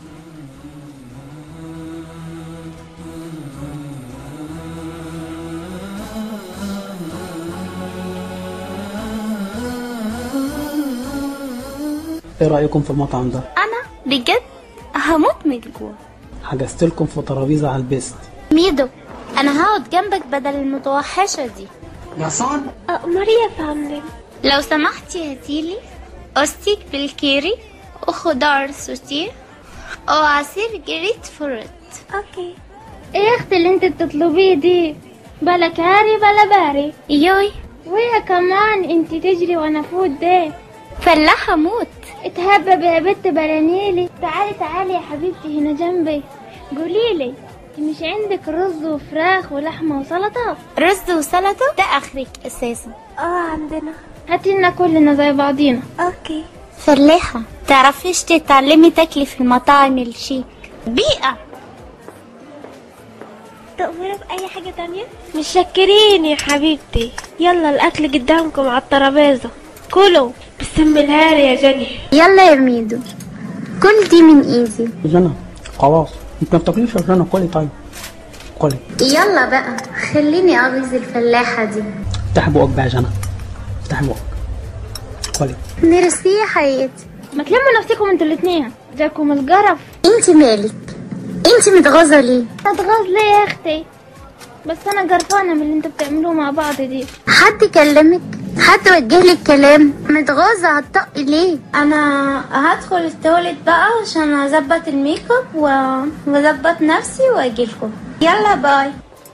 ايه رأيكم في المطعم ده انا بجد هموت من الجوع حجزت لكم في ترابيزة على البيست ميدو انا هقعد جنبك بدل المتوحشة دي أمر يا فندم لو سمحتي هاتيلي أستيك بالكيري وخضار سوتيه وعصير جريت فروت اوكي ايه يا اختي اللي انت بتطلبيه دي بلا كاري بلا باري يوي ويا كمان انت تجري وانا فوت ده فلاحة موت اتهبب يا بنت بلانيلي تعالي تعالي يا حبيبتي هنا جنبي قوليلي انت مش عندك رز وفراخ ولحمة وسلطة رز وسلطة ده آخرك أساسا اه عندنا هاتي لنا كلنا زي بعضينا اوكي فلاحة تعرفيش تتعلمي تاكلي في المطاعم الشيك بيئة تأمروا بأي حاجة تانية؟ مش شاكرين يا حبيبتي يلا الأكل قدامكم على الترابيزة كلوا بسم الهاري يا جني يلا يا ميدو كل دي من ايدي جنى خلاص انت ما بتاكليش يا جنى كلي طيب كلي يلا بقى خليني اغيظ الفلاحة دي افتحي بقك بقى يا جنى افتحي بقك كلي ميرسي يا حياتي ما تلموا نفسكم انتوا الاتنين جاكم القرف انت مالك انت متغاظة ليه اتغاظ ليه يا اختي بس انا قرفانه من اللي انتوا بتعملوه مع بعض دي حد كلمك حد وجه لك كلام متغاظة على الطق ليه انا هدخل التواليت بقى عشان اظبط الميك اب و- واظبط نفسي واجيلكم يلا باي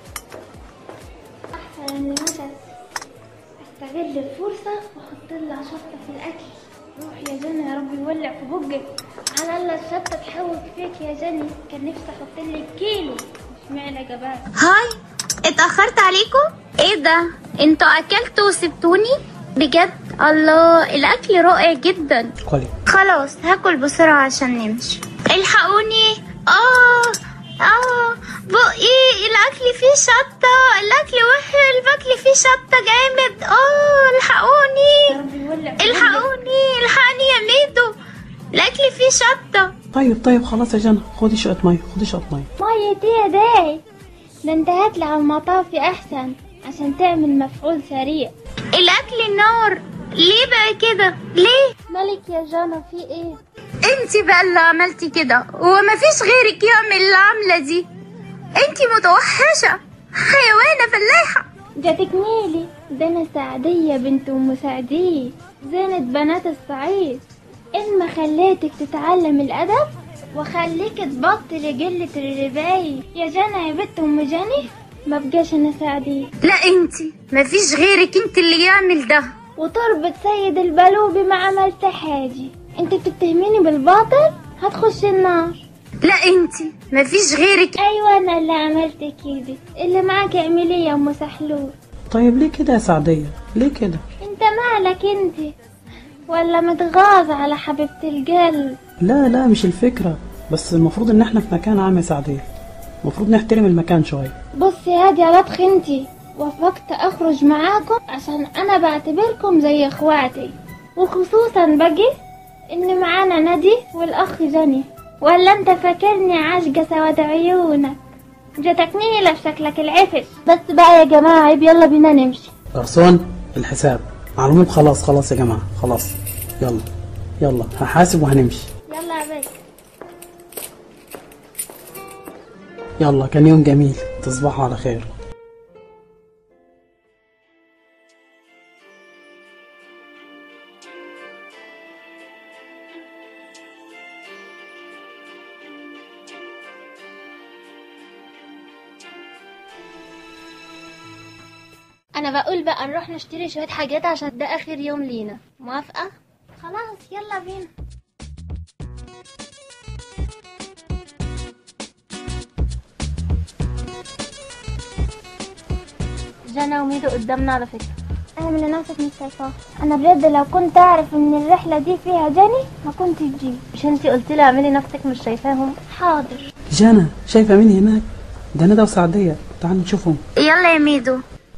احسن من نفس استغل الفرصه واحط لها شطه في الاكل روح يا جنى يا رب يولع في بقك على الله الشطه تحوك فيك يا جني كان نفسي احط لك كيلو مش معلقه بقى هاي اتأخرت عليكم؟ ايه ده؟ انتوا اكلتوا وسبتوني؟ بجد الله الاكل رائع جدا كلي خلاص هاكل بسرعة عشان نمشي الحقوني اه اه بقي الاكل فيه شطة الاكل وحش الاكل فيه شطة جامد اه الحقوني الحقوني الحقني يا ميدو الاكل فيه شطة طيب طيب خلاص يا جنى خدي شويه ميه خدي شويه ميه مية ايه ده ده انت هاتلي على المطافي احسن عشان تعمل مفعول سريع الاكل نار ليه بقى كده ليه مالك يا جانا في ايه انتي بقى اللي عملتي كده ومفيش غيرك يعمل العملة دي انتي متوحشة حيوانة فلاحة ده تكميلي ده انا سعدية بنت ام سعدية زينة بنات الصعيد ان ما خليتك تتعلم الادب وخليك تبطل قلة الرباية يا جنى يا بنت ام جني ما بقاش انا سعدية لا انتي مفيش غيرك انت اللي يعمل ده وتربط سيد البلوبي ما عملت حاجة انت بتتهميني بالباطل هتخش النار لا انتي مفيش غيرك ايوه انا اللي عملت كده اللي معاك اعملي يا ام سحلول طيب ليه كده يا سعديه ليه كده انت مالك انت ولا متغاظ على حبيبة القلب لا لا مش الفكره بس المفروض ان احنا في مكان عام يا سعديه المفروض نحترم المكان شويه بصي يا يا لطخ انتي وافقت اخرج معاكم عشان انا بعتبركم زي اخواتي وخصوصا بقي ان معانا ندي والاخ جني ولا انت فاكرني عاشقة سواد عيونك جاتكني لا شكلك العفش بس بقى يا جماعة عيب يلا بينا نمشي غرسون الحساب على العموم خلاص خلاص يا جماعه خلاص يلا يلا هحاسب وهنمشي يلا يا بيه يلا كان يوم جميل تصبحوا على خير انا بقول بقى نروح نشتري شوية حاجات عشان ده اخر يوم لينا موافقة خلاص يلا بينا جانا وميدو قدامنا على فكرة اعمل لنفسك مش شايفاه انا بجد لو كنت اعرف ان الرحلة دي فيها جاني ما كنت تجيب مش انتي قلت لي اعملي نفسك مش شايفاهم حاضر جانا شايفه مين هناك ده ندى وسعديه تعالوا نشوفهم يلا يا ميدو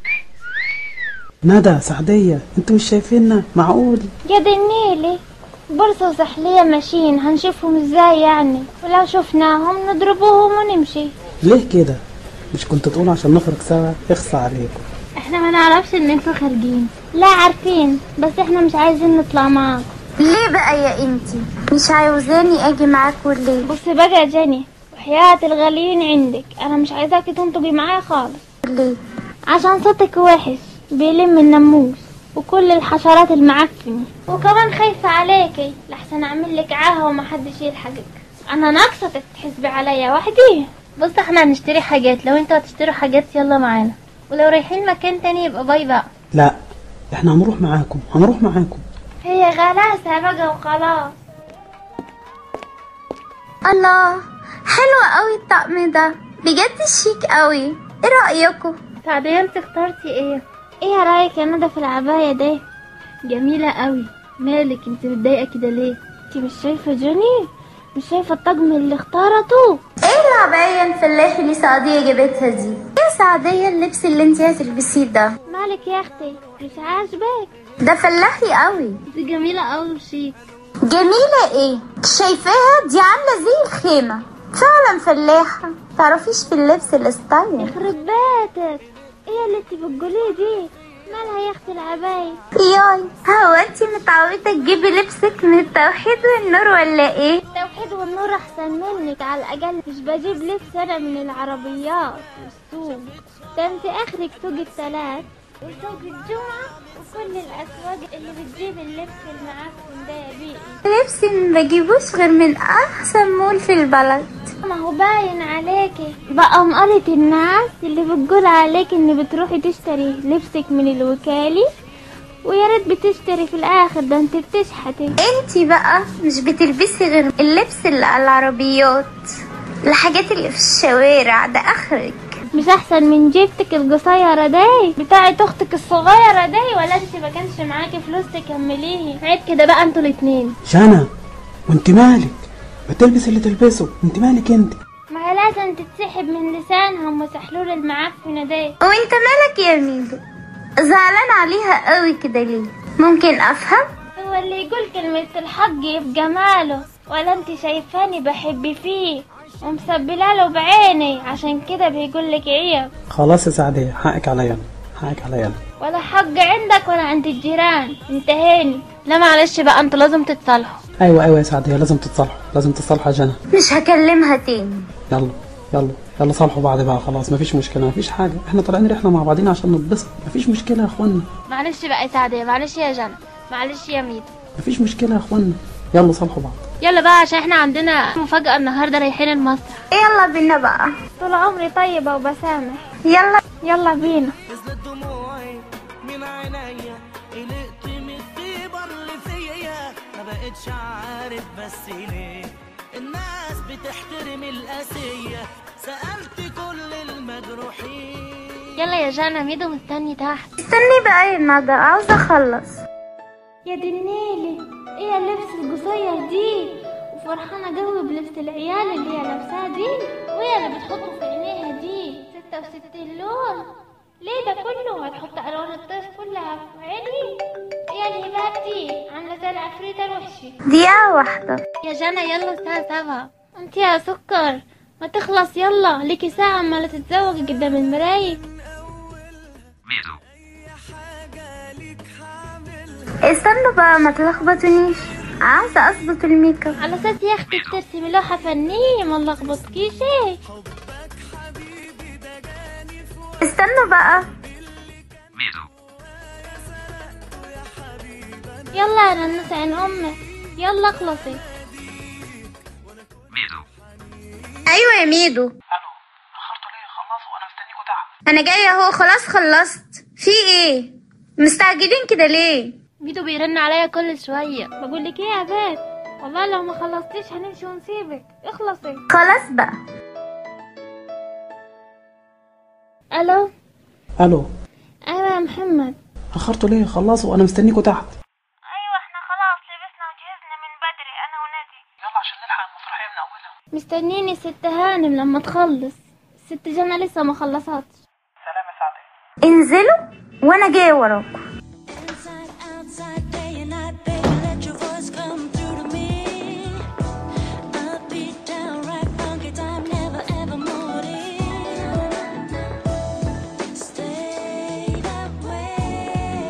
ندى سعديه انتوا مش شايفيننا معقول يا دي النيلي برصة وسحلية ماشيين هنشوفهم ازاي يعني ولو شفناهم نضربوهم ونمشي ليه كده مش كنت تقول عشان نخرج سوا اخصى عليكم احنا ما نعرفش ان انتوا خارجين لا عارفين بس احنا مش عايزين نطلع معاكم ليه بقى يا انتي مش عاوزاني اجي معاكوا ليه بصي بقى يا جاني وحياة الغاليين عندك انا مش عايزاكي تنطقي معايا خالص ليه عشان صوتك وحش بيلم الناموس وكل الحشرات المعفنة وكمان خايفة عليكي لحسن اعمل لك عاهة ومحدش يلحقك انا ناقصة تحسبي عليا وحدي بص احنا هنشتري حاجات لو انتوا هتشتروا حاجات يلا معانا ولو رايحين مكان تاني يبقى باي بقى لا احنا هنروح معاكم هنروح معاكم هي غلاسة بقى وخلاص الله حلو قوي الطقم ده بجد شيك قوي ايه رأيكم سعدية انت اخترتي ايه ايه رايك يا ندى في العباية دي جميلة قوي مالك انت متضايقة كده ليه انت مش شايفة جوني مش شايفة الطقم اللي اختارته ايه العباية الفلاحي اللي سعدية جابتها دي ايه سعدية اللبس اللي انتي هتلبسيه ده مالك يا اختي مش عاجبك ده فلاحي قوي دي جميلة قوي وشيك جميلة ايه شايفاها دي عاملة زي الخيمة فعلا فلاحة تعرفيش في اللبس الستايل يخرب بيتك ايه اللي انت بتقوليه دي مالها يا اختي العباية ياي هو انتي متعودة تجيبي لبسك من التوحيد والنور ولا ايه التوحيد والنور احسن منك على الاقل مش بجيب لبس انا من العربيات والسوق ده انت اخرك سوق الثلاث وسوق الجمعة وكل الاسواق اللي بتجيب اللبس المعفن ده يا بيئي لبسي ما بجيبوش غير من احسن مول في البلد ما هو باين عليكي بقى مقالة الناس اللي بتقول عليك ان بتروحي تشتري لبسك من الوكالي ويا ريت بتشتري في الاخر ده انت بتشحتي انتي بقى مش بتلبسي غير اللبس اللي على العربيات الحاجات اللي في الشوارع ده اخرك مش احسن من جيبتك القصيرة دي بتاعت اختك الصغيرة دي ولا انت ما كانش معاكي فلوس تكمليه عيب كده بقى انتوا الاتنين جانا وانت مالك ما تلبس اللي تلبسه انت مالك انت ما هي لازم تتسحب من لسانها ام سحلول المعفنة دي وانت مالك يا ميدو زعلان عليها قوي كده ليه ممكن افهم هو اللي يقول كلمة الحق في جماله ولا انت شايفاني بحب فيه ومسبله له بعيني عشان كده بيقول لك عيب خلاص يا سعدية حقك عليا انا حقك عليا انا ولا حق عندك ولا عند الجيران انتهيني لا معلش بقى انتوا لازم تتصالحوا ايوه ايوه يا سعدية لازم تتصالحوا لازم تتصالحوا يا جنى مش هكلمها تاني يلا يلا يلا صالحوا بعض بقى خلاص مفيش مشكلة مفيش حاجة احنا طالعين رحلة مع بعضينا عشان نتبسط مفيش مشكلة يا اخوانا معلش بقى يا سعدية معلش يا جنى معلش يا ميدو مفيش مشكلة يا اخوانا يلا صالحوا بعض يلا بقى عشان احنا عندنا مفاجأة النهاردة رايحين المسرح يلا بينا بقى طول عمري طيبة وبسامح يلا يلا بينا نزلت دموعي من عينيا قلقت من الطيبة اللي فيا ما بقتش عارف بس ليه الناس بتحترم القاسية سألت كل المجروحين يلا يا جنى ميدو مستني تحت استني بقى يا ندى عاوزة اخلص يا دنيلي ايه اللبس القصير دي وفرحانة قوي بلبس العيال اللي هي لابساها دي وهي اللي بتحطه في عينيها دي ستة وستين لون ليه ده كله هتحط الوان الطيف كلها في عيني يا الهباب دي عاملة زي العفريتة الوحشة دقيقة واحدة يا جنى يلا الساعة سبعة انت يا سكر ما تخلص يلا ليكي ساعة عمالة تتزوجي قدام المراية استنوا بقى ما تلخبطونيش عاوزة اظبط الميك اب على اساس يا اختي بترسمي لوحة فنية ما نلخبطكيش ايه استنوا بقى يلا يا ننس عين امك يلا اخلصي ايوه يا ميدو انا جاية اهو خلاص خلصت في ايه مستعجلين كده ليه ميدو بيرن عليا كل شوية بقول لك ايه يا بات والله لو ما خلصتيش هنمشي ونسيبك اخلصي خلاص بقى الو الو ايوه يا محمد اخرتوا ليه خلصوا انا مستنيكوا تحت ايوه احنا خلاص لبسنا وجهزنا من بدري انا ونادي يلا عشان نلحق المسرحية من اولها مستنيني الست هانم لما تخلص الست جنى لسه ما خلصتش سلام يا سعدية انزلوا وانا جاية وراكم Inside, outside, day and night, baby, let your voice come through to me. Upbeat, downright funky time, never ever moody. Stay that way.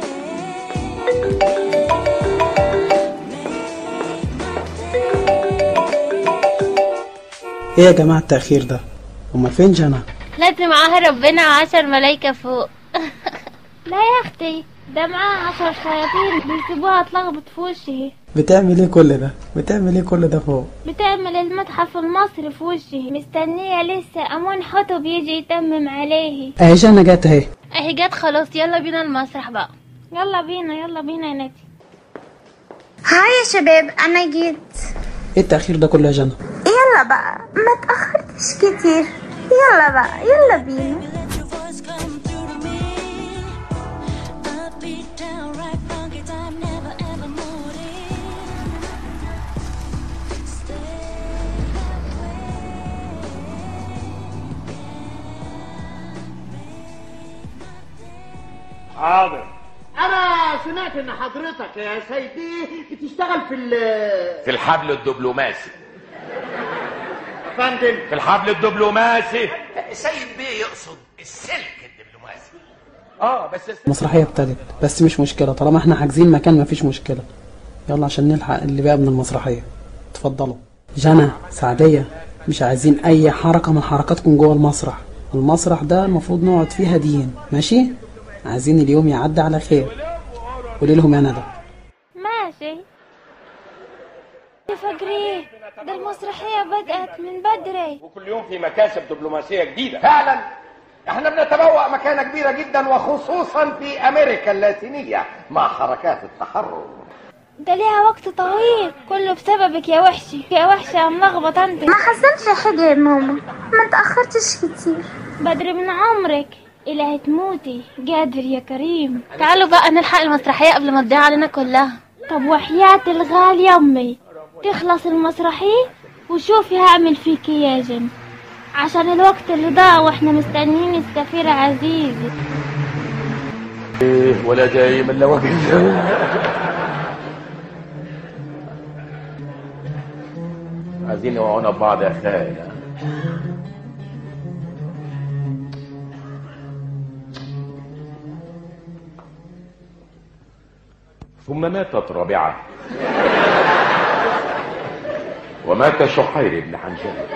ايه يا جماعة التأخير ده امال فين جنى لازم معاها ربنا عشر ملايكة فوق لا يا اختي ده معاها عشر شياطين بيسيبوها تلخبط في وشي بتعمل ايه كل ده بتعمل ايه كل ده فوق بتعمل المتحف المصري في وشي مستنية لسه أمون حطب يجي يتمم عليه اهي جنى جت اهي اهي جت خلاص يلا بينا المسرح بقى يلا بينا يلا بينا يا نادي هاي يا شباب انا جيت ايه التأخير ده كله يا جنى يلا بقى ما تأخرتش كتير يلا بقى يلا بينا Let your voice come through to me. Upbeat, downright funky time, never ever moody. Stay that حاضر انا سمعت ان حضرتك يا سيدي بتشتغل في ال في الحبل الدبلوماسي فندم في الحبل الدبلوماسي سيد بيه يقصد السلك الدبلوماسي اه بس المسرحية ابتدت بس مش مشكلة طالما احنا حاجزين مكان مفيش مشكلة يلا عشان نلحق اللي بقى من المسرحية اتفضلوا جنى سعدية مش عايزين اي حركة من حركاتكم جوه المسرح المسرح ده المفروض نقعد فيه هاديين ماشي عايزين اليوم يعدي على خير قولي لهم يا ندى ماشي يا فجري ده المسرحية بدأت من بدري وكل يوم في مكاسب دبلوماسية جديدة فعلا احنا بنتبوأ مكانة كبيرة جدا وخصوصا في امريكا اللاتينية مع حركات التحرر ده ليها وقت طويل كله بسببك يا وحشي يا وحشة يا ملخبط انت ما حصلش حاجة يا ماما ما تأخرتش كتير بدري من عمرك إلهي تموتي قادر يا كريم تعالوا بقى نلحق المسرحية قبل ما تضيع علينا كلها طب وحياة الغالية أمي تخلص المسرحية وشوفي هعمل فيكي يا جن عشان الوقت اللي ضاع واحنا مستنيين السفير عزيزي إيه ولا دايم الا وجه عايزين يوعونا ببعض يا خايا ثم ماتت رابعة ومات شحير بن حنجل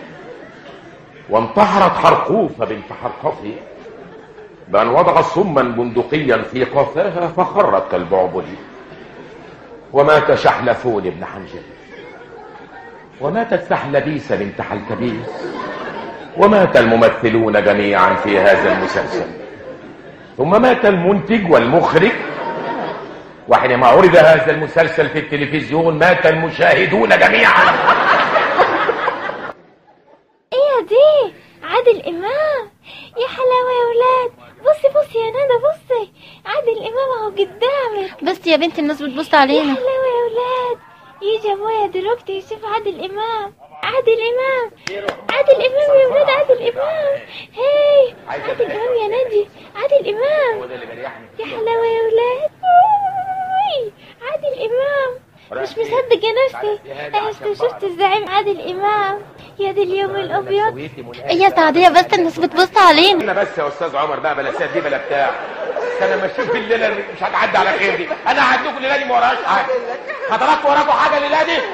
وانتحرت حرقوف بنت حرقفي بأن وضع سما بندقيا في قفاها فخرت كالبعبل ومات شحلفون بن حنجل وماتت سحلبيس بنت حلتبيس ومات الممثلون جميعا في هذا المسلسل ثم مات المنتج والمخرج وحينما عرض هذا المسلسل في التلفزيون مات المشاهدون جميعا ايه دي عادل امام يا حلاوه يا ولاد بصي بصي يا ندى بصي عادل امام اهو قدامك بس يا بنت الناس بتبص يا علينا حلاوه يا ولاد يجي ابويا دلوقتي يشوف عادل امام عادل امام عادل امام يا ولاد عادل امام هاي عادل امام يا نادي عادل امام يا حلاوه يا ولاد أوي، عادل امام مش مصدق يا نفسي عشت وشفت الزعيم عادل امام يا دي اليوم الابيض ايه يا سعدية بس الناس بتبص علينا انا بس يا استاذ عمر بقى بلا سيد دي بلا بتاع انا ماشيين في الليله اللي مش هتعدي على خير دي انا هعديكم الليله دي ما وراهاش حاجه حضراتكم وراكم حاجه الليله دي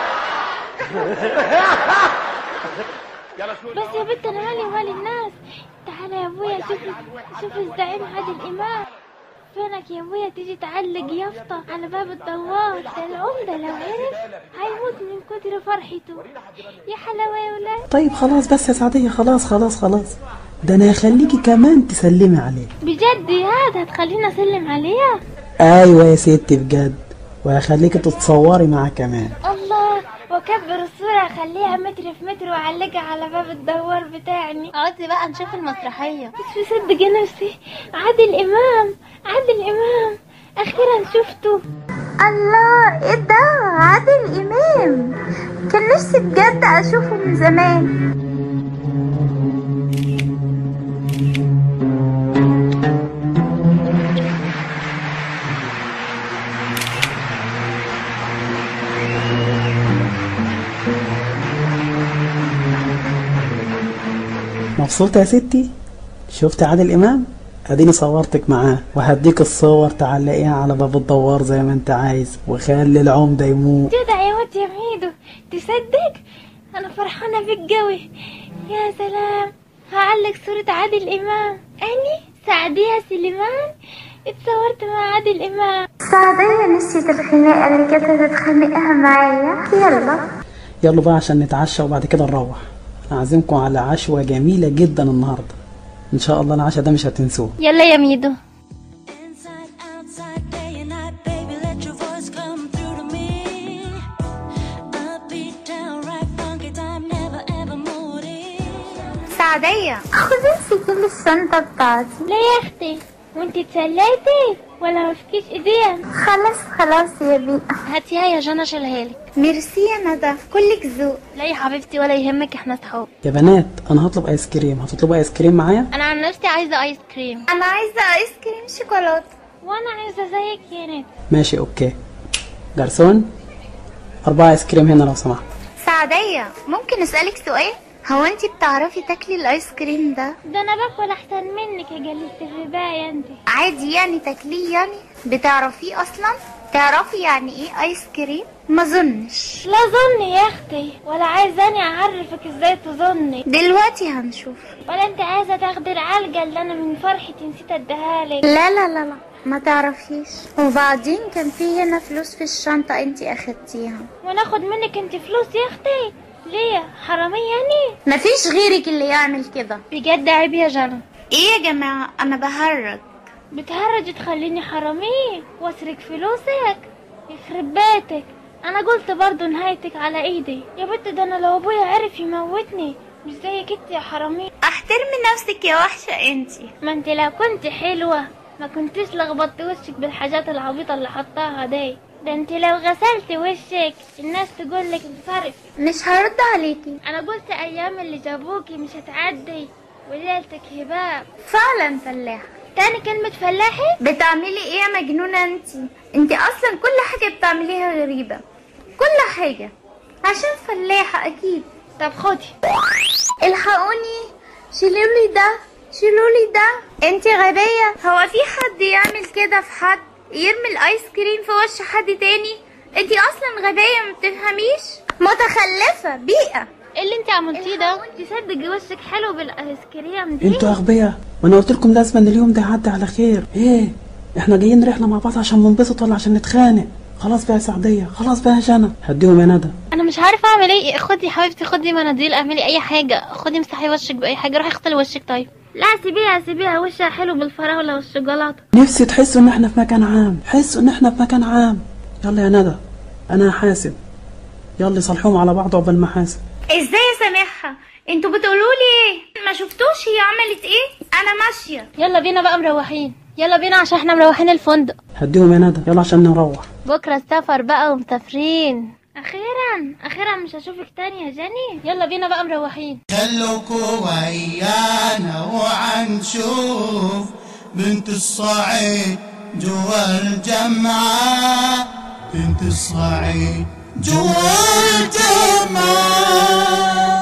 يلا شو بس يا بنت انا مالي ومال الناس تعالى يا ابويا شوف شوف الزعيم عادل امام فينك يا ابويا تيجي تعلق يافطة على باب الدوار ده العمدة لو عرف هيموت من كتر فرحته يا حلاوة يا ولاد طيب خلاص بس يا سعدية خلاص خلاص خلاص ده انا هخليكي كمان تسلمي عليه بجد هذا هتخليني اسلم عليها ايوه يا ستي بجد وهخليكي تتصوري معاه كمان الله واكبر الصورة اخليها متر في متر واعلقها على باب الدوار بتاعي اقعدي بقى نشوف المسرحية مش مصدق نفسي عادل امام عادل امام اخيرا شفته الله ايه ده عادل امام كان نفسي بجد اشوفه من زمان مبسوطة يا ستي شفت عادل امام اديني صورتك معاه وهديك الصور تعلقيها على باب الدوار زي ما انت عايز وخلي العمدة يموت جدع يا واد يا ميدو تصدق انا فرحانه بيك قوي يا سلام هعلق صورة عادل امام اني سعدية سليمان اتصورت مع عادل امام سعدية نسيت الخناقة اللي كانت تتخانقها معايا يلا يلا بقى عشان نتعشى وبعد كده نروح انا عازمكم على عشوة جميلة جدا النهاردة ان شاء الله العشاء ده مش هتنسوه يلا يا ميدو Inside, outside, day and night, baby, let your voice come through to me. Upbeat, downright funky time, never ever moody. سعدية خدي امسكي لي الشنطة بتاعتي ليه يا اختي وانت اتسليتي ولا مفكيش ايدين خلاص خلاص يا بيئة هاتيها يا جنى شيلها لك ميرسي يا ندى كلك ذوق لا يا حبيبتي ولا يهمك احنا صحاب يا بنات انا هطلب ايس كريم هتطلبوا ايس كريم معايا انا عن نفسي عايزة ايس كريم انا عايزة ايس كريم شوكولاتة وانا عايزة زيك يا نت ماشي اوكي جرسون اربعة ايس كريم هنا لو سمحت سعدية ممكن اسألك سؤال هو انتي بتعرفي تاكلي الايس كريم ده ده انا باكل احسن منك يا جلة الرباية انت عادي يعني تاكليه يعني بتعرفيه اصلا تعرفي يعني ايه ايس كريم ما ظنش لا ظني يا اختي ولا عايزاني اعرفك ازاي تظني دلوقتي هنشوف ولا انت عايزة تاخدي العلقة اللي انا من فرحتي نسيت اديها لك لا لا لا لا ما تعرفيش وبعدين كان في هنا فلوس في الشنطة انتي اخدتيها وناخد منك انت فلوس يا اختي ليه حرامية يعني مفيش غيرك اللي يعمل كده بجد عيب يا جنى ايه يا جماعة انا بهرج بتهرج تخليني حرامية واسرق فلوسك يخرب بيتك انا قلت برضو نهايتك على ايدي يا بنت ده انا لو ابويا عرف يموتني مش زيك انت يا حرامية احسن احترمي نفسك يا وحشة انتي ما انت لو كنت حلوة ما كنتش لخبطت وشك بالحاجات العبيطة اللي حطاها دي ده انت لو غسلت وشك الناس تقول لك انصرف مش هرد عليكي انا قلت ايام اللي جابوكي مش هتعدي وليلتك هباب فعلا فلاحة تاني كلمة فلاحي بتعملي ايه يا مجنونة انتي انتي اصلا كل حاجة بتعمليها غريبة كل حاجة عشان فلاحة اكيد طب خدي الحقوني شيلولي ده شيلولي ده انتي غبية هو في حد يعمل كده في حد يرمي الايس كريم في وش حد تاني انتي اصلا غبية ما بتفهميش متخلفة بيئة ايه اللي انت عملتيه ده تصدقي وشك حلو بالايس كريم دي انتوا اغبياء ما انا قلت لكم لازم ان اليوم ده يعدي على خير ايه احنا جايين رحله مع بعض عشان ننبسط ولا عشان نتخانق خلاص بقى يا سعديه خلاص بقى يا جنى هديهم يا ندى انا مش عارفه اعمل ايه خدي يا حبيبتي خدي مناديل اعملي اي حاجه خدي امسحي وشك باي حاجه روحي اغسلي وشك طيب لا سيبيها سيبيها وشها حلو بالفراولة والشوكولاتة نفسي تحسوا ان احنا في مكان عام حسوا ان احنا في مكان عام يلا يا ندى انا هحاسب يلا صلحوهم على بعض عقبال ما احاسب ازاي اسامحها انتوا بتقولوا لي ايه ما شفتوش هي عملت ايه انا ماشيه يلا بينا بقى مروحين يلا بينا عشان احنا مروحين الفندق هديهم يا ندى يلا عشان نروح بكره السفر بقى ومسافرين اخيرا اخيرا مش هشوفك تاني يا جني يلا بينا بقى مروحين خلوكوا ويانا وعنشوف بنت الصعيد جوا الجمعة بنت الصعيد جوا الجمعة